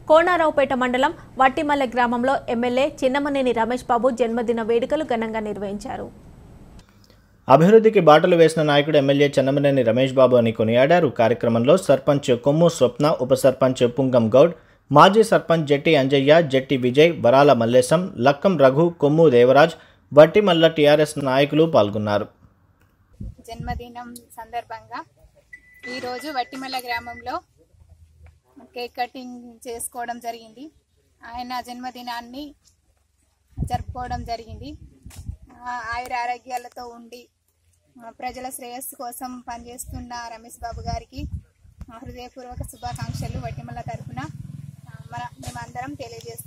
కోనారావుపేట మండలం వట్టిమల్లె గ్రామంలో ఎమ్మెల్యే చిన్నమనేని రమేష్ బాబు జన్మదిన వేడుకలు ఘనంగా నిర్వహించారు అభివృద్ధికి బాటలు వేసిన నాయకుడు ఎమ్మెల్యే చెన్నమనేని రమేష్ బాబు అని కొనియాడారు కార్యక్రమంలో సర్పంచ్ కొమ్ము స్వప్న ఉప సర్పంచ్ పుంగం గౌడ్ మాజీ సర్పంచ్ జట్టి అంజయ్య జట్టి విజయ్ వరాల మల్లేశం లక్కం రఘు కొమ్ము దేవరాజ్ వట్టిమల్ల టీఆర్ఎస్ నాయకులు పాల్గొన్నారు జన్మదినం సందర్భంగా ఈరోజు వట్టిమల్ల గ్రామంలో కేక్ కటింగ్ చేసుకోవడం జరిగింది ఆయన జన్మదినాన్ని జరుపుకోవడం జరిగింది ఆ, ఆయుర ఆరోగ్యాలతో ఉండి ఆ, ప్రజల శ్రేయస్సు కోసం పనిచేస్తున్న రమేష్ బాబు గారికి ఆ, హృదయపూర్వక శుభాకాంక్షలు వట్టిమల్ల తరఫున మన మేమందరం తెలియజేస్తున్నాం